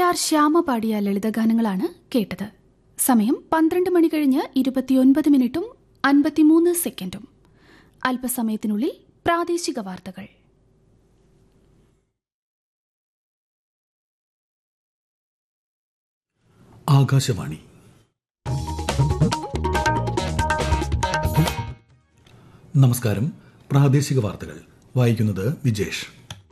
R Shyama പാടിയ ലളിതഗാനങ്ങളാണ് കേട്ടത് സമയം പന്ത്രണ്ട് മണി കഴിഞ്ഞ് ഇരുപത്തിയൊൻപത് മിനിറ്റും അൻപത്തിമൂന്ന് സെക്കൻഡും അല്പസമയത്തിനുള്ളിൽ പ്രാദേശിക വാർത്തകൾ ആകാശവാണി നമസ്കാരം പ്രാദേശിക വാർത്തകൾ വായിക്കുന്നത് വിജേഷ്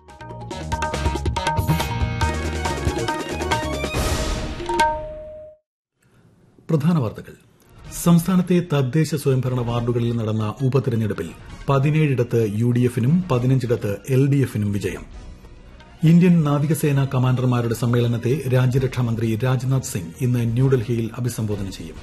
പ്രധാന വാർത്തകൾ സംസ്ഥാനത്തെ തദ്ദേശ സ്വയംഭരണ വാർഡുകളിൽ നടന്ന ഉപതെരഞ്ഞെടുപ്പിൽ പതിനേഴിടത്ത് യു ഡി എഫിനും പതിനഞ്ചിടത്ത് എൽ ഡി എഫിനും വിജയം ഇന്ത്യൻ നാവികസേന കമാൻഡർമാരുടെ സമ്മേളനത്തെ രാജ്യരക്ഷാമന്ത്രി രാജ്നാഥ് സിംഗ് ഇന്ന് ന്യൂഡൽഹിയിൽ അഭിസംബോധന ചെയ്യും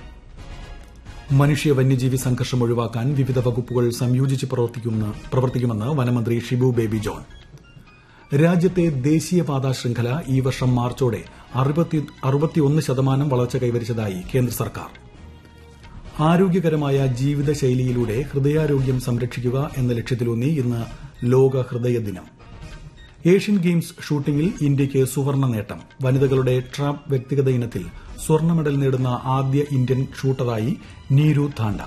മനുഷ്യ വന്യജീവി സംഘർഷം ഒഴിവാക്കാൻ വിവിധ വകുപ്പുകൾ സംയോജിച്ച് പ്രവർത്തിക്കുമെന്ന് വനമന്ത്രി ഷിബു ബേബി ജോൺ രാജ്യത്തെ ദേശീയപാതാ ശൃംഖല ഈ വർഷം മാർച്ചോടെ അറുപത്തിയൊന്ന് ശതമാനം വളർച്ച കൈവരിച്ചതായി കേന്ദ്ര സർക്കാർ ആരോഗ്യകരമായ ജീവിതശൈലിയിലൂടെ ഹൃദയാരോഗ്യം സംരക്ഷിക്കുക എന്ന ലക്ഷ്യത്തിലൂന്നി ഇന്ന് ലോക ഹൃദയ ദിനം ഏഷ്യൻ ഗെയിംസ് ഷൂട്ടിംഗിൽ ഇന്ത്യയ്ക്ക് സുവർണ നേട്ടം വനിതകളുടെ ട്രാപ്പ് വ്യക്തിഗത ഇനത്തിൽ സ്വർണ്ണ മെഡൽ നേടുന്ന ആദ്യ ഇന്ത്യൻ ഷൂട്ടറായി നീരു താണ്ട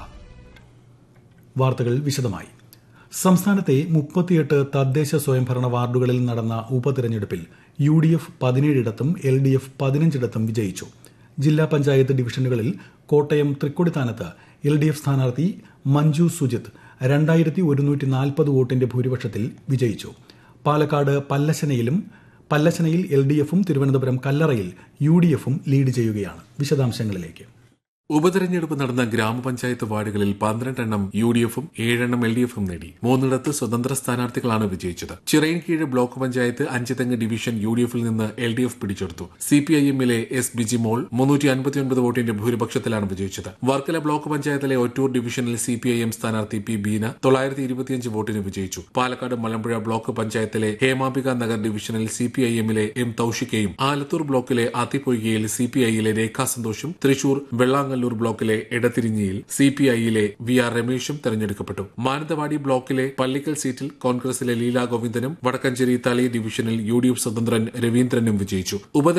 വാർത്തകൾ വിശദമായി സംസ്ഥാനത്തെ മുപ്പത്തിയെട്ട് തദ്ദേശ സ്വയംഭരണ വാർഡുകളിൽ നടന്ന ഉപതെരഞ്ഞെടുപ്പിൽ യു ഡി എഫ് പതിനേഴിടത്തും എൽ ഡി എഫ് പതിനഞ്ചിടത്തും വിജയിച്ചു ജില്ലാ പഞ്ചായത്ത് ഡിവിഷനുകളിൽ കോട്ടയം തൃക്കൊടിത്താനത്ത് എൽ ഡി എഫ് സ്ഥാനാർത്ഥി മഞ്ജു സുജിത് രണ്ടായിരത്തി ഒരുന്നൂറ്റി നാൽപ്പത് വോട്ടിന്റെ ഭൂരിപക്ഷത്തിൽ വിജയിച്ചു പാലക്കാട് പല്ലശനയിലും പല്ലശനയിൽ എൽ ഡി എഫും തിരുവനന്തപുരം കല്ലറയിൽ യു ഡി എഫും ലീഡ് ചെയ്യുകയാണ് വിശദാംശങ്ങളിലേക്ക് ഉപതെരഞ്ഞെടുപ്പ് നടന്ന ഗ്രാമപഞ്ചായത്ത് വാർഡുകളിൽ പന്ത്രണ്ടെണ്ണം യു ഡി എഫും ഏഴെണ്ണം എൽ ഡി എഫും നേടി മൂന്നിടത്ത് സ്വതന്ത്ര സ്ഥാനാർത്ഥികളാണ് വിജയിച്ചത് ചിറയൻകീഴ് block panchayat Anchuthengu division U D എഫിൽ നിന്ന് എൽ ഡി എഫ് പിടിച്ചെടുത്തു സി പി ഐ എമ്മിലെ എസ് ബിജിമോൾ മുന്നൂറ്റി അൻപത്തിയൊൻപത് വോട്ടിന്റെ ഭൂരിപക്ഷത്തിലാണ് വിജയിച്ചത് വർക്കല ബ്ലോക്ക് പഞ്ചായത്തിലെ ഒറ്റൂർ ഡിവിഷനിൽ സി പി ഐ എം സ്ഥാനാർത്ഥി പി ബീന തൊള്ളായിരത്തി ഇരുപത്തിയഞ്ച് വോട്ടിന് വിജയിച്ചു പാലക്കാട് മലമ്പുഴ ബ്ലോക്ക് പഞ്ചായത്തിലെ ഹേമാംബിക നഗർ ഡിവിഷനിൽ സി പി ഐ എമ്മിലെ എം തൌഷിക്കയും ആലത്തൂർ ബ്ലോക്കിലെ ആത്തിപ്പൊയ്കയിൽ സി പി ഐയിലെ രേഖാ സന്തോഷും തൃശൂർ വെള്ളാങ്ങല്ലൂർ ബ്ലോക്കിലെ എടത്തിരിഞ്ഞിയിൽ സി പി ഐയിലെ വി ആർ രമേശും തെരഞ്ഞെടുക്കപ്പെട്ടു മാനന്തവാടി ബ്ലോക്കിലെ പള്ളിക്കൽ സീറ്റിൽ കോൺഗ്രസിലെ ലീല ഗോവിന്ദനും വടക്കഞ്ചേരി തളി ഡിവിഷനിൽ യു ഡി എഫ് സ്വതന്ത്രൻ രവീന്ദ്രനും വിജയിച്ചു